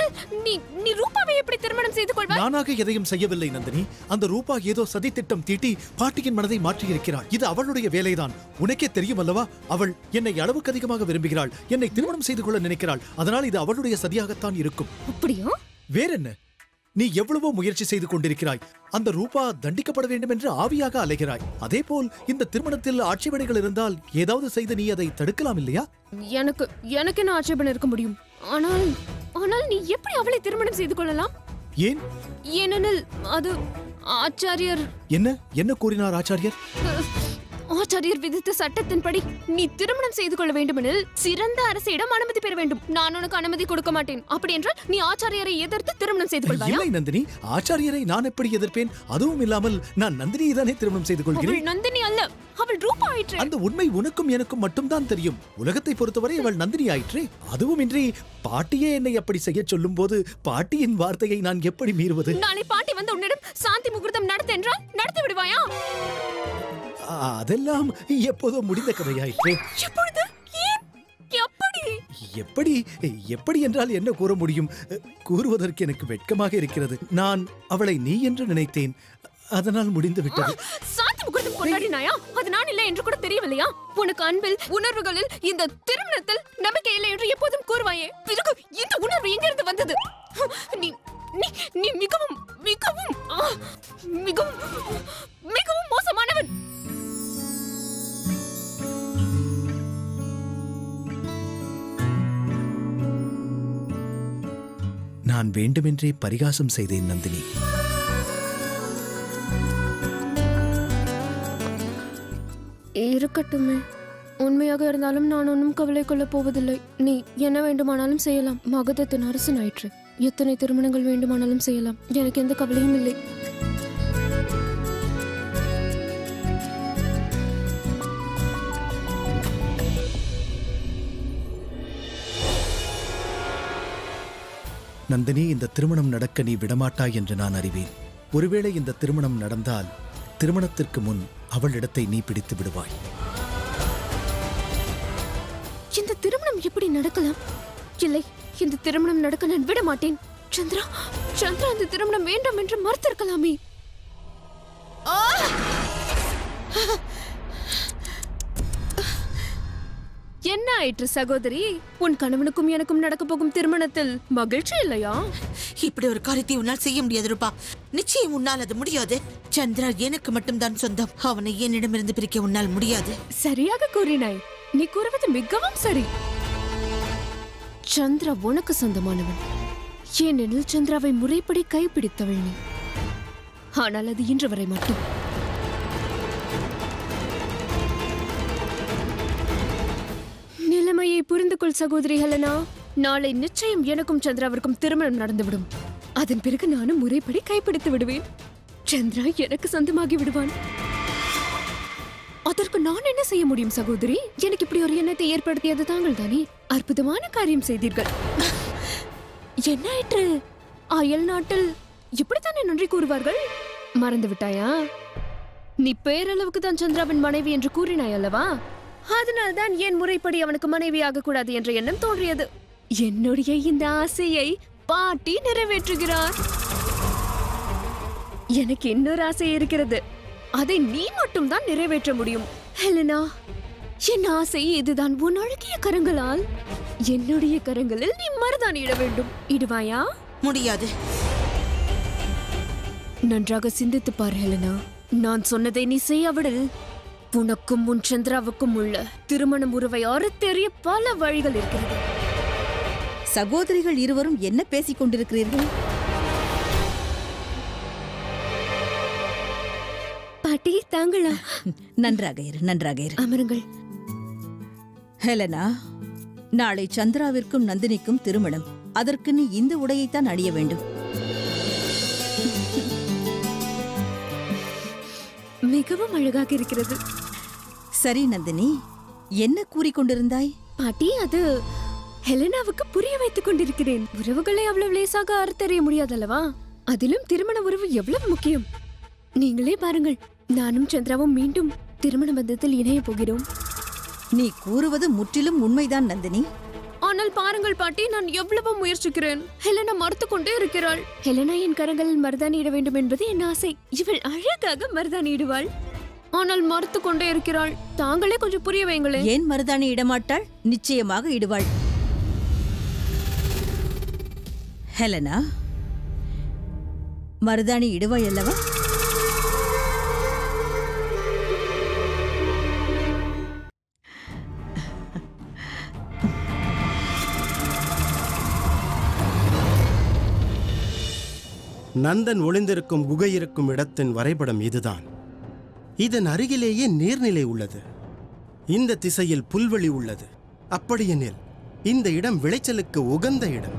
அப்படியானால் நீ நீ ரூபாவை எப்படி திருமணம் செய்து கொள்வாய் நானாக எதையும் செய்யவில்லை நந்தினி அந்த ரூபா ஏதோ சதித்திட்டம் தீட்டி பாட்டியின் மனதை மாற்றியிருக்கிறாள் இது அவளுடைய வேலைதான் உனக்கே தெரியும் அல்லவா அவள் என்னை அளவுக்கு அதிகமாக விரும்புகிறாள் என்னை திருமணம் செய்து கொள்ள நினைக்கிறாள் அதனால் இது அவளுடைய சதியாகத்தான் இருக்கும் அப்படியா வேறென்ன நீ எவ்வளவோ முயற்சி செய்து கொண்டிருக்கிறாய் அந்த ரூபா தண்டிக்கப்பட வேண்டும் என்று ஆவியாக அலைகிறாய் அதேபோல் இந்த திருமணத்தில் ஆட்சேபனைகள் இருந்தால் ஏதாவது செய்து நீ அதை தடுக்கலாம் இல்லையா எனக்கு எனக்கு என்ன ஆட்சேபனை இருக்க முடியும் ஆனால் ஆனால் நீ எப்படி அவளை திருமணம் செய்து கொள்ளலாம் ஏன் ஏனெனில் அது ஆச்சாரியர் என்ன என்ன கூறினார் ஆச்சாரியர் ஆச்சாரியர் விதித்த சட்டத்தின்படி நீ திருமணம் செய்து கொள்ள வேண்டுமெனில் சிறந்த அரசியிடம் அனுமதி பெற வேண்டும் நான் உனக்கு அனுமதி கொடுக்க மாட்டேன் அப்படி என்றால் நீ ஆச்சாரியரை எதிர்த்து திருமணம் செய்து கொள்வாயா இல்லை நந்தினி ஆச்சாரியரை நான் எப்படி எதிர்ப்பேன் அதுவும் இல்லாமல் நான் நந்தினியை தானே திருமணம் செய்து கொள்கிறேன் அவள் நந்தினி அல்ல அவள் ரூபா ஆயிற்று அந்த உண்மை உனக்கும் எனக்கும் மட்டும்தான் தெரியும் உலகத்தை பொறுத்தவரை அவள் நந்தினி ஆயிற்றே அதுவும் இன்றி பாட்டியே என்னை அப்படி செய்ய சொல்லும் போது பாட்டியின் வார்த்தையை நான் எப்படி மீறுவது நாளை பாட்டி வந்து உன்னிடம் சாந்தி முகூர்த்தம் நடத்த என்றால் நடத்தி விடுவாயா ஆ, அதெல்லாம் எப்போதோ முடிந்த கதையாயிற்றே எப்பொழுது ஏன் எப்படி எப்படி எப்படி என்றால் என்ன கூற முடியும் கூறுவதற்கு எனக்கு வெட்கமாக இருக்கிறது நான் அவளை நீ என்று நினைத்தேன் அதனால் முடிந்து விட்டது சாந்தி முகூர்த்தம் கொண்டாடினாயா அது நான் இல்லை என்று கூட தெரியவில்லையா உனக்கு அன்பில் உணர்வுகளில் இந்த திருமணத்தில் நம்பிக்கை இல்லை என்று எப்போதும் கூறுவாயே பிறகு இந்த உணர்வு எங்கிருந்து வந்தது நீ நீ நீ மிகவும் மிகவும் ஆ, மிகவும் மிகவும் மோசமானவன் நான் வேண்டுமென்றே பரிகாசம் செய்தேன் நந்தினி இருக்கட்டுமே உண்மையாக இருந்தாலும் நான் ஒன்றும் கவலை கொள்ளப் போவதில்லை நீ என்ன வேண்டுமானாலும் செய்யலாம் மகதத்தின் அரசன் ஆயிற்று எத்தனை திருமணங்கள் வேண்டுமானாலும் செய்யலாம் எனக்கு எந்த கவலையும் இல்லை நந்தினி இந்த திருமணம் நடக்க நீ விடமாட்டாய் என்று நான் அறிவேன் ஒருவேளை இந்த திருமணம் நடந்தால் திருமணத்திற்கு முன் அவளிடத்தை நீ பிடித்து விடுவாய் இந்த திருமணம் எப்படி நடக்கலாம் இல்லை இந்த திருமணம் நடக்க நான் விட மாட்டேன் சந்திரா சந்திரா இந்த திருமணம் வேண்டாம் என்று மறுத்திருக்கலாமே என்ன ஆயிற்று சகோதரி உன் கணவனுக்கும் எனக்கும் நடக்க போகும் திருமணத்தில் மகிழ்ச்சி இல்லையா இப்படி ஒரு காரியத்தை உன்னால் செய்ய முடியாது ரூபா நிச்சயம் உன்னால் அது முடியாது சந்திரா எனக்கு மட்டும்தான் சொந்தம் அவனை என்னிடமிருந்து பிரிக்க உன்னால் முடியாது சரியாக கூறினாய் நீ கூறுவது மிகவும் சரி சந்திரா உனக்கு சொந்தமானவன் ஏனெனில் சந்திராவை முறைப்படி கைப்பிடித்தவள் நீ ஆனால் அது இன்று வரை மட்டும் நிலைமையை புரிந்து கொள் சகோதரி ஹெலனா நாளை நிச்சயம் எனக்கும் சந்திராவிற்கும் திருமணம் நடந்துவிடும் அதன் பிறகு நானும் முறைப்படி கைப்பிடித்து விடுவேன் சந்திரா எனக்கு சொந்தமாகி விடுவான் அதற்கு நான் என்ன செய்ய முடியும் சகோதரி எனக்கு இப்படி ஒரு எண்ணத்தை ஏற்படுத்தியது தாங்கள் தானே அற்புதமான காரியம் செய்தீர்கள் என்ன ஆயிற்று அயல் நாட்டில் இப்படித்தானே நன்றி கூறுவார்கள் மறந்து விட்டாயா நீ பேரளவுக்கு தான் சந்திராவின் மனைவி என்று கூறினாய் அல்லவா அதனால் தான் என் முறைப்படி அவனுக்கு மனைவியாக கூடாது என்ற எண்ணம் தோன்றியது என்னுடைய இந்த ஆசையை பாட்டி நிறைவேற்றுகிறார் எனக்கு இன்னொரு ஆசை இருக்கிறது அதை நீ மட்டும் தான் நிறைவேற்ற முடியும் ஹெலனா என் ஆசை இதுதான் உன் அழகிய கரங்களால் என்னுடைய கரங்களில் நீ மருதாணி இட வேண்டும் இடுவாயா முடியாது நன்றாக சிந்தித்து பார் ஹெலனா நான் சொன்னதை நீ செய்யாவிடில் உனக்கும் உன் சந்திராவுக்கும் உள்ள திருமணம் உறவை அறுத்தெறிய பல வழிகள் இருக்கிறது சகோதரிகள் இருவரும் என்ன பேசிக் கொண்டிருக்கிறீர்கள் பாட்டி தாங்களா நன்றாக இரு நன்றாக இரு அமருங்கள் ஹெலனா நாளை சந்திராவிற்கும் நந்தினிக்கும் திருமணம் அதற்கு நீ இந்த உடையைத்தான் அணிய வேண்டும் மிகவும் அழகாக இருக்கிறது சரி நந்தினி என்ன கூறிக்கொண்டிருந்தாய் பாட்டி அது ஹெலனாவுக்கு புரிய வைத்துக் கொண்டிருக்கிறேன் உறவுகளை அவ்வளவு லேசாக அறுத்தறிய முடியாதல்லவா அதிலும் திருமண உறவு எவ்வளவு முக்கியம் நீங்களே பாருங்கள் நானும் சந்திராவும் மீண்டும் திருமண பந்தத்தில் இணைய போகிறோம் நீ கூறுவது முற்றிலும் உண்மைதான் நந்தினி ஆனால் ஆனால் பாருங்கள் பாட்டி நான் எவ்வளவு முயற்சிக்கிறேன் ஹெலனா மறுத்து கொண்டே இருக்கிறாள் ஹெலனா என் கரங்களில் மருதாணி இட வேண்டும் என்பது என் ஆசை இவள் அழகாக மருதாணி இடுவாள் ஆனால் மறுத்து கொண்டே இருக்கிறாள் தாங்களே கொஞ்சம் புரிய வைங்களேன் ஏன் மருதாணி இடமாட்டாள் நிச்சயமாக இடுவாள் ஹெலனா மருதாணி இடுவாய் அல்லவா நந்தன் ஒளிந்திருக்கும் குகை இருக்கும் இடத்தின் வரைபடம் இதுதான் இதன் அருகிலேயே நீர்நிலை உள்ளது இந்த திசையில் புல்வெளி உள்ளது அப்படியெனில் இந்த இடம் விளைச்சலுக்கு உகந்த இடம்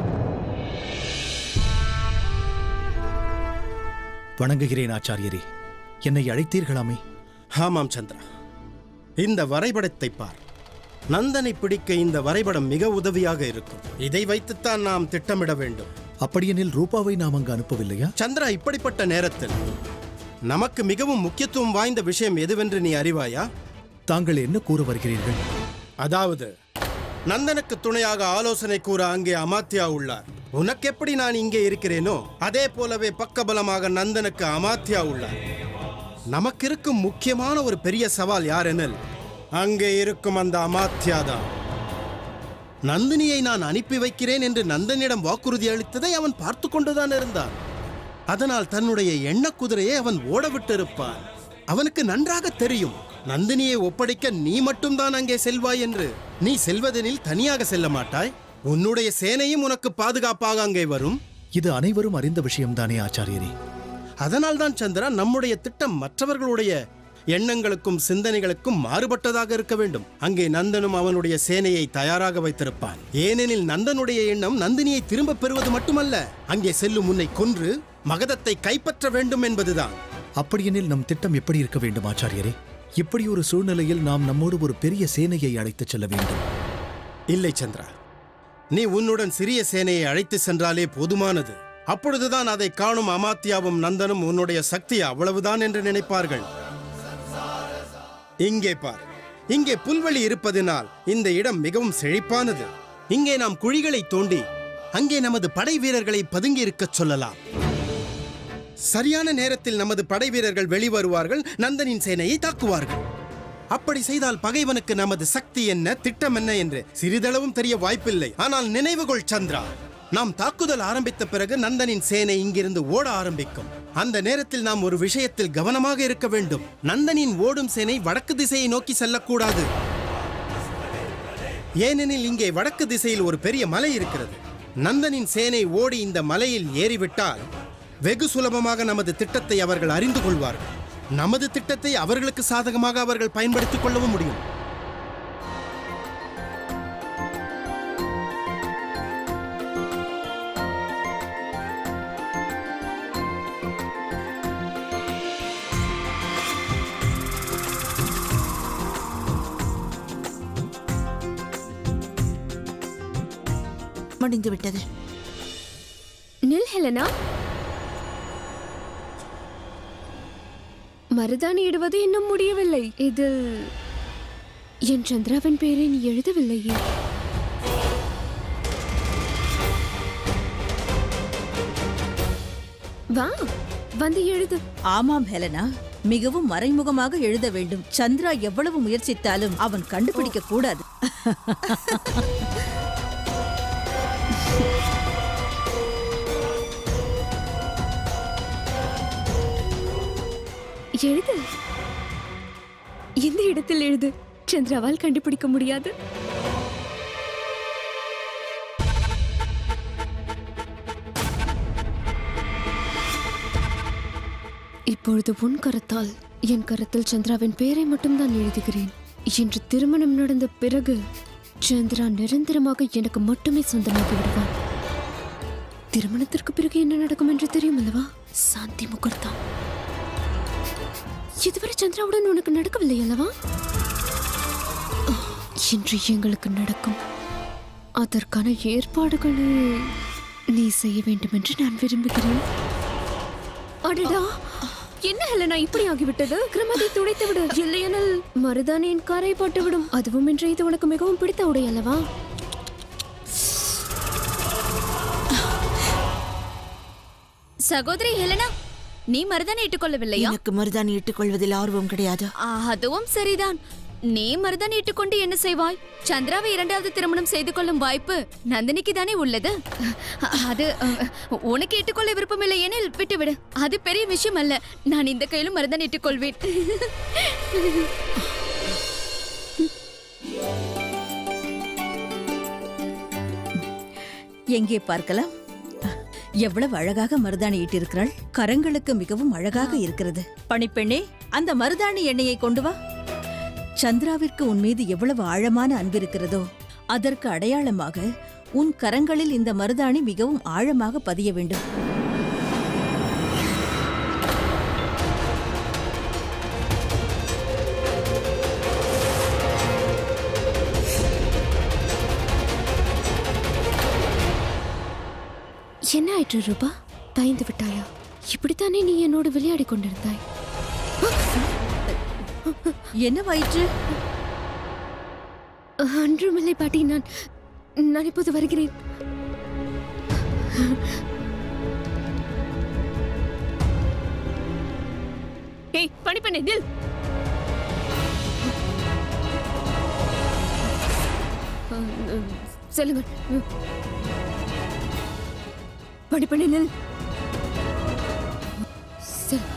வணங்குகிறேன் ஆச்சாரியரே என்னை அழைத்தீர்களாமே ஆமாம் சந்திரா இந்த வரைபடத்தை பார் நந்தனை பிடிக்க இந்த வரைபடம் மிக உதவியாக இருக்கும் இதை வைத்துத்தான் நாம் திட்டமிட வேண்டும் அப்படியெனில் ரூபாவை நாம் அங்கு அனுப்பவில்லையா சந்திரா இப்படிப்பட்ட நேரத்தில் நமக்கு மிகவும் முக்கியத்துவம் வாய்ந்த விஷயம் எதுவென்று நீ அறிவாயா தாங்கள் என்ன கூற வருகிறீர்கள் அதாவது நந்தனுக்கு துணையாக ஆலோசனை கூற அங்கே அமாத்யா உள்ளார் உனக்கு எப்படி நான் இங்கே இருக்கிறேனோ அதே போலவே பக்கபலமாக நந்தனுக்கு அமாத்யா உள்ளார் நமக்கு இருக்கும் முக்கியமான ஒரு பெரிய சவால் யாரெனில் அங்கே இருக்கும் அந்த அமாத்யா தான் நந்தினியை நான் அனுப்பி வைக்கிறேன் என்று நந்தனிடம் வாக்குறுதி அளித்ததை அவன் பார்த்து கொண்டுதான் இருந்தான் அதனால் தன்னுடைய எண்ண குதிரையை அவன் ஓட விட்டிருப்பான் அவனுக்கு நன்றாக தெரியும் நந்தினியை ஒப்படைக்க நீ மட்டும்தான் அங்கே செல்வாய் என்று நீ செல்வதெனில் தனியாக செல்ல மாட்டாய் உன்னுடைய சேனையும் உனக்கு பாதுகாப்பாக அங்கே வரும் இது அனைவரும் அறிந்த விஷயம்தானே ஆச்சாரியரே அதனால்தான் சந்திரா நம்முடைய திட்டம் மற்றவர்களுடைய எண்ணங்களுக்கும் சிந்தனைகளுக்கும் மாறுபட்டதாக இருக்க வேண்டும் அங்கே நந்தனும் அவனுடைய சேனையை தயாராக வைத்திருப்பான் ஏனெனில் நந்தனுடைய எண்ணம் நந்தினியை திரும்பப் பெறுவது மட்டுமல்ல அங்கே செல்லும் உன்னை கொன்று மகதத்தை கைப்பற்ற வேண்டும் என்பதுதான் அப்படியெனில் நம் திட்டம் எப்படி இருக்க வேண்டும் ஆச்சாரியரே இப்படி ஒரு சூழ்நிலையில் நாம் நம்மோடு ஒரு பெரிய சேனையை அழைத்துச் செல்ல வேண்டும் இல்லை சந்திரா நீ உன்னுடன் சிறிய சேனையை அழைத்து சென்றாலே போதுமானது அப்பொழுதுதான் அதை காணும் அமாத்தியாவும் நந்தனும் உன்னுடைய சக்தி அவ்வளவுதான் என்று நினைப்பார்கள் இங்கே பார் இங்கே புல்வெளி இருப்பதினால் இந்த இடம் மிகவும் செழிப்பானது இங்கே நாம் குழிகளை தோண்டி அங்கே நமது படை வீரர்களை பதுங்கி இருக்கச் சொல்லலாம் சரியான நேரத்தில் நமது படை வீரர்கள் வெளிவருவார்கள் நந்தனின் சேனையை தாக்குவார்கள் அப்படி செய்தால் பகைவனுக்கு நமது சக்தி என்ன திட்டம் என்ன என்று சிறிதளவும் தெரிய வாய்ப்பில்லை ஆனால் நினைவுகொள் சந்திரா நாம் தாக்குதல் ஆரம்பித்த பிறகு நந்தனின் சேனை இங்கிருந்து ஓட ஆரம்பிக்கும் அந்த நேரத்தில் நாம் ஒரு விஷயத்தில் கவனமாக இருக்க வேண்டும் நந்தனின் ஓடும் சேனை வடக்கு திசையை நோக்கி செல்லக்கூடாது ஏனெனில் இங்கே வடக்கு திசையில் ஒரு பெரிய மலை இருக்கிறது நந்தனின் சேனை ஓடி இந்த மலையில் ஏறிவிட்டால் வெகு சுலபமாக நமது திட்டத்தை அவர்கள் அறிந்து கொள்வார்கள் நமது திட்டத்தை அவர்களுக்கு சாதகமாக அவர்கள் பயன்படுத்திக் கொள்ளவும் முடியும் முடிந்து விட்டது நில் ஹெலனா மருதாணி இடுவது இன்னும் முடியவில்லை இதில் என் சந்திராவின் பெயரை நீ எழுதவில்லையே வா வந்து எழுது ஆமாம் ஹெலனா மிகவும் மறைமுகமாக எழுத வேண்டும் சந்திரா எவ்வளவு முயற்சித்தாலும் அவன் கண்டுபிடிக்க கூடாது எழுது எந்த இடத்தில் எழுது சந்திராவால் கண்டுபிடிக்க முடியாது இப்பொழுது உன் கரத்தால் என் கரத்தில் சந்திராவின் பெயரை மட்டும்தான் எழுதுகிறேன் இன்று திருமணம் நடந்த பிறகு சந்திரா நிரந்தரமாக எனக்கு மட்டுமே சொந்தமாகி விடுவான் திருமணத்திற்கு பிறகு என்ன நடக்கும் என்று தெரியும் அல்லவா சாந்தி முகூர்த்தம் இதுவரை சந்திராவுடன் உனக்கு நடக்கவில்லை அல்லவா இன்று எங்களுக்கு நடக்கும் அதற்கான ஏற்பாடுகளை நீ செய்ய வேண்டும் என்று நான் விரும்புகிறேன் அடடா என்ன ஹெலனா இப்படி ஆகிவிட்டது கிரமத்தை துடைத்து விடு இல்லையெனில் மருதானியின் காரை போட்டு விடும் அதுவும் இன்று இது உனக்கு மிகவும் பிடித்த உடை அல்லவா சகோதரி ஹெலனா நீ மருதாணி இட்டுக்கொள்ளவில்லையா எனக்கு மருதாணி இட்டுக்கொள்வதில் ஆர்வம் கிடையாது ஆ, அதுவும் சரிதான் நீ மருதாணி இட்டுக்கொண்டு என்ன செய்வாய் சந்திராவை இரண்டாவது திருமணம் செய்து கொள்ளும் வாய்ப்பு நந்தினிக்கு தானே உள்ளது அ- அது அ, உனக்கு இட்டுக்கொள்ள விருப்பமில்லை எனில் விட்டுவிடு அது பெரிய விஷயம் அல்ல நான் இந்த கையிலும் மருதாணி இட்டுக்கொள்வேன் எங்கே பார்க்கலாம் எவ்வளவு அழகாக மருதாணி இட்டிருக்கிறாள் கரங்களுக்கு மிகவும் அழகாக இருக்கிறது பணிப்பெண்ணே அந்த மருதாணி எண்ணெயை கொண்டு வா சந்திராவிற்கு உன் மீது எவ்வளவு ஆழமான அன்பு இருக்கிறதோ அதற்கு அடையாளமாக உன் கரங்களில் இந்த மருதாணி மிகவும் ஆழமாக பதிய வேண்டும் என்ன ஆயிற்று ரூபா பயந்து விட்டாயா இப்படித்தானே நீ என்னோடு விளையாடி கொண்டிருந்தாய் என்னவாயிற்று அன்றுமில்லை பாட்டி நான் நான் இப்போது வருகிறேன் ஏய் பணிப்பெண்ணே நில் அஹ், அஹ், செல்லுங்கள் ம். பணிப்பெண்ணே நில் செல்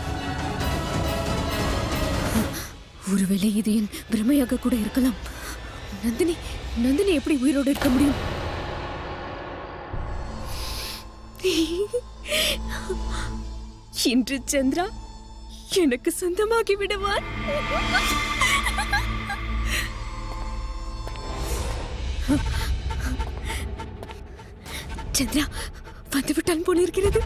ஒருவேளை இது என் பிரமையாக கூட இருக்கலாம் நந்தினி நந்தினி எப்படி உயிரோடு இருக்க முடியும் இன்று சந்திரா எனக்கு சொந்தமாகி விடுவார் சந்திரா வந்துவிட்டான் போல இருக்கிறது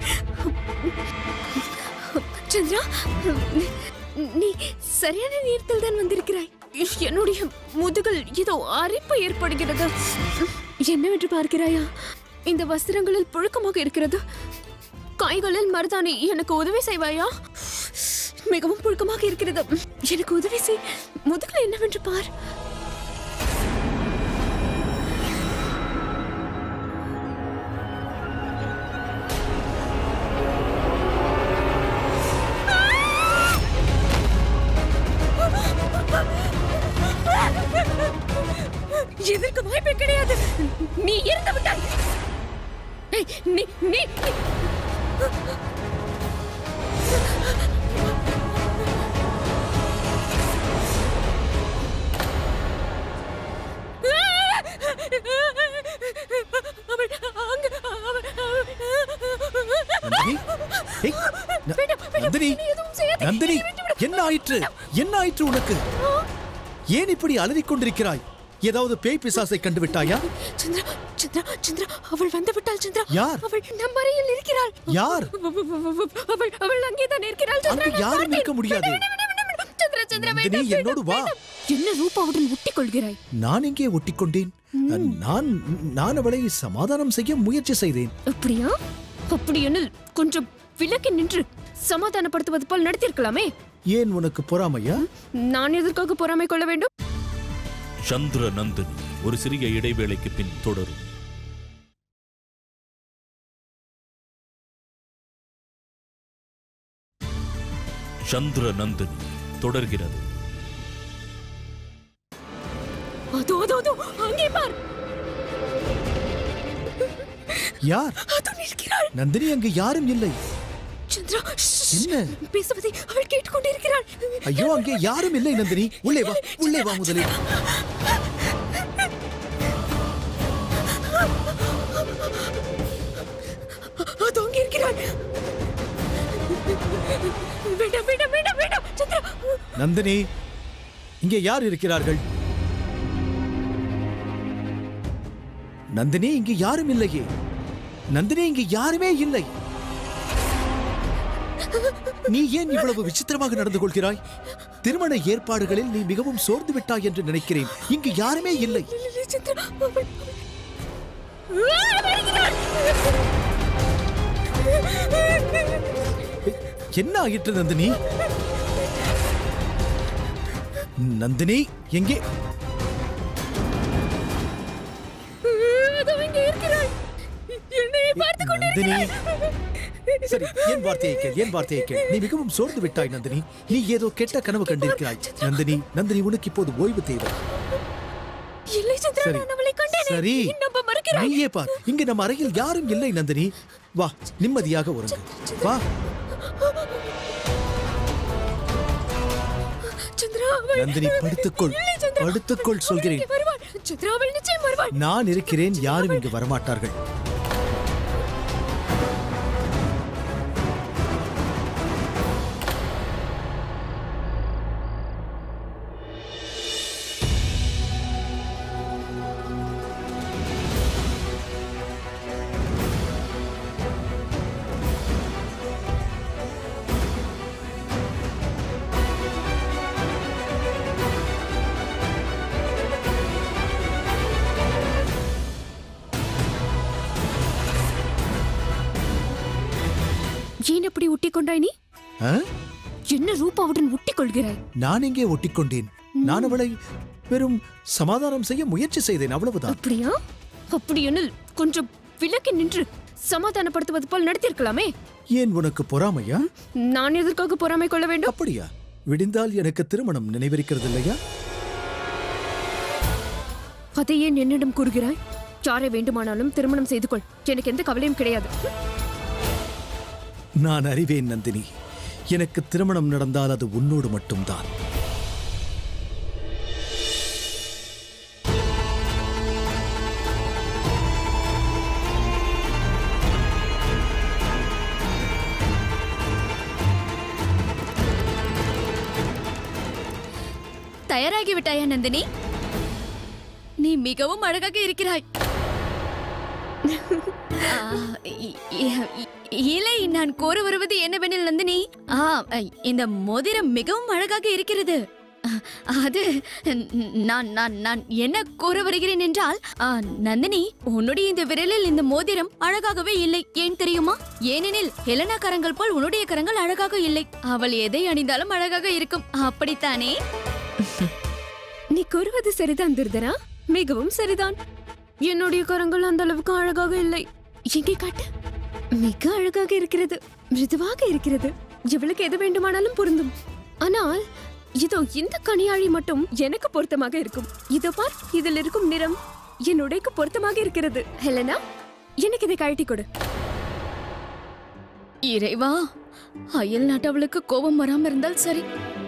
சந்திரா நீ- நீ சரியான நேரத்தில் தான் வந்திருக்கிறாய் என்னுடைய முதுகில் ஏதோ அரிப்பு ஏற்படுகிறது என்னவென்று பார்க்கிறாயா இந்த வஸ்திரங்களில் புழுக்கமாக இருக்கிறது கைகளில் மருதாணி எனக்கு உதவி செய்வாயா மிகவும் புழுக்கமாக இருக்கிறது எனக்கு உதவி செய் முதுகில் என்னவென்று பார் எதற்கு வாய்ப்பே கிடையாது நீ இறந்து விட்டாய் ஏய், நீ நீ நீ- அவள் அங்க அவள் நந்தினி ஏய், ந- வேண்டாம், வேண்டாம், நந்தினி நீ எதுவும் செய்யாதே. நந்தினி நீ விட்டு விடு. என்ன ஆயிற்று என்ன ஆயிற்று உனக்கு ஏன் இப்படி அலறிக் கொண்டிருக்கிறாய் ஏதாவது பேய் பிசாசை கண்டு விட்டாயா சந்திரா சந்திரா சந்திரா அவள் வந்து விட்டாள் சந்திரா யார்? அவள் நம் அறையில் இருக்கிறாள் யார் அவள் அவள் அங்கே தான் இருக்கிறாள் சந்திரா அங்கு நான் யாரும் பார்த்தேன். இருக்க முடியாது. வேண்டாம், வேண்டாம், வேண்டாம், வேண்டாம். சந்திரா சந்திரா நந்தினி, வேண்டாம், என்னோடு வேண்டாம், வா. வேண்டாம். என்ன ரூபாவுடன் ஒட்டிக் கொள்கிறாய் நான் எங்கே ஒட்டிக்கொண்டேன் நான் நான் அவளை சமாதானம் செய்ய முயற்சி செய்தேன் அப்படியா அப்படி எனில் கொஞ்சம் விலக்கி நின்று சமாதானப்படுத்துவது போல் நடத்தியிருக்கலாமே ஏன் உனக்கு பொறாமையா நான் எதற்காக பொறாமை கொள்ள வேண்டும் சந்திர நந்தினி ஒரு சிறிய இடைவேளைக்கு பின் தொடரும் சந்திர நந்தினி தொடர்கிறது அதோ அதோ அதோ அங்கே பார் யார் அதோ நிற்கிறாள் நந்தினி அங்கு யாரும் இல்லை சந்திரா ஷ், என்ன பேசுவதை அவள் கேட்டுக்கொண்டிருக்கிறாள் ஐயோ அங்கே யாரும் இல்லை நந்தினி உள்ளே வா உள்ளே வா முதலில் அதோ அங்கே இருக்கிறாள் வேண்டாம் வேண்டாம் வேண்டாம் வேண்டாம் சந்திரா நந்தினி இங்கே யார் இருக்கிறார்கள் நந்தினி இங்கு யாரும் இல்லையே நந்தினி இங்கு யாருமே இல்லை நீ ஏன் இவ்வளவு விசித்திரமாக நடந்து கொள்கிறாய் திருமண ஏற்பாடுகளில் நீ மிகவும் சோர்ந்து விட்டாய் என்று நினைக்கிறேன் இங்கு யாருமே இல்லை இல்லை, இல்லை, சந்திரா அவள் ஆ, வருகிறாள். என்ன ஆயிற்று நந்தினி நந்தினி எங்கே அதோ இங்கே இருக்கிறாள் என்னை பார்த்து நந்தினி கொண்டிருக்கிறாள் சரி என் வார்த்தையை கேள் என் வார்த்தையை கேள் நீ மிகவும் சோர்ந்து விட்டாய் நந்தினி நீ ஏதோ கெட்ட கனவு கண்டிருக்கிறாய் நந்தினி நந்தினி உனக்கு இப்போது ஓய்வு தேவை இல்லை சந்திரா சரி நான் அவளை கண்டேனே சரி நம்ப மறுக்கிறாய் நீயே பார் இங்க நம்ம அறையில் யாரும் இல்லை நந்தினி வா நிம்மதியாக உறங்கு வா சந்திரா அவள் நந்தினி படுத்துக்கொள் இல்லை சந்திரா படுத்துக்கொள் அவள் சொல்கிறேன் இங்கே வருவாள் சந்திரா அவள் நிச்சயம் வருவாள் நான் இருக்கிறேன் யாரும் இங்கு வரமாட்டார்கள் ஏன் அப்படி ஒட்டிக் கொண்டாய் நீ ஆ? என்ன ரூபாவுடன் ஒட்டிக் கொள்கிறாய் நான் இங்கே ஒட்டிக்கொண்டேன் நான் அவளை வெறும் சமாதானம் செய்ய முயற்சி செய்தேன் அவ்வளவுதான் அப்படியா அப்படி எனில் கொஞ்சம் விலக்கி நின்று சமாதானப்படுத்துவது போல் நடத்தியிருக்கலாமே ஏன் உனக்கு பொறாமையா நான் எதற்காக பொறாமை கொள்ள வேண்டும் அப்படியா விடிந்தால் எனக்கு திருமணம் நினைவிருக்கிறது இல்லையா அதை ஏன் என்னிடம் கூறுகிறாய் யாரை வேண்டுமானாலும் திருமணம் செய்து கொள் எனக்கு எந்த கவலையும் கிடையாது நான் அறிவேன் நந்தினி எனக்கு திருமணம் நடந்தால் அது உன்னோடு மட்டும்தான் தயாராகி விட்டாயா நந்தினி நீ மிகவும் அழகாக இருக்கிறாய் ஆ, இ- இ- இல்லை நான் கோர வருவது என்னவெனில் நந்தினி ஆ இந்த மோதிரம் மிகவும் அழகாக இருக்கிறது அது ந- நான் நான் நான் என்ன கூற வருகிறேன் என்றால் ஆ, நந்தினி உன்னுடைய இந்த விரலில் இந்த மோதிரம் அழகாகவே இல்லை ஏன் தெரியுமா ஏனெனில் ஹெலனா கரங்கள் போல் உன்னுடைய கரங்கள் அழகாக இல்லை அவள் எதை அணிந்தாலும் அழகாக இருக்கும் அப்படித்தானே நீ கூறுவது சரிதான் துர்தனா மிகவும் சரிதான் என்னுடைய கரங்கள் அந்த அளவுக்கு அழகாக இல்லை எங்கே காட்டு மிக அழகாக இருக்கிறது மிருதுவாக இருக்கிறது இவளுக்கு எது வேண்டுமானாலும் பொருந்தும் ஆனால் இதோ இந்த கனியாழி மட்டும் எனக்கு பொருத்தமாக இருக்கும் இதோ பார் இதில் இருக்கும் நிறம் என் உடைக்கு பொருத்தமாக இருக்கிறது ஹெலனா எனக்கு இதை கழட்டி கொடு இறைவா அயல் நாட்டவளுக்கு கோபம் வராம இருந்தால் சரி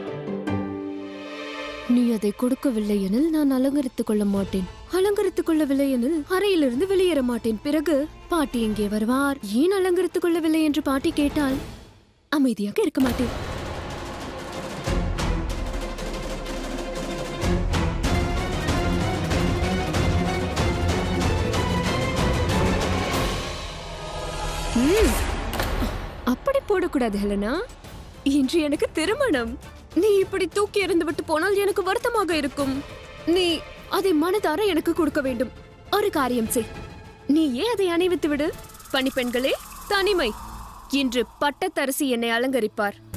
நீ அதை கொடுக்கவில்லை எனில் நான் அலங்கரித்துக் கொள்ள மாட்டேன் அலங்கரித்துக் கொள்ளவில்லை எனில் அறையிலிருந்து வெளியேற மாட்டேன் பிறகு பாட்டி எங்கே வருவார் ஏன் அலங்கரித்துக் கொள்ளவில்லை என்று பாட்டி கேட்டால் அமைதியாக இருக்க மாட்டேன் ம். அப்படி போடக்கூடாது ஹெலனா இன்று எனக்கு திருமணம் நீ இப்படி தூக்கி எறிந்து விட்டு போனால் எனக்கு வருத்தமாக இருக்கும் நீ அதை மனதார எனக்கு கொடுக்க வேண்டும் ஒரு காரியம் செய் நீயே அதை அணிவித்து விடு பணிப்பெண்களே தனிமை இன்று பட்டத்தரசி என்னை அலங்கரிப்பார்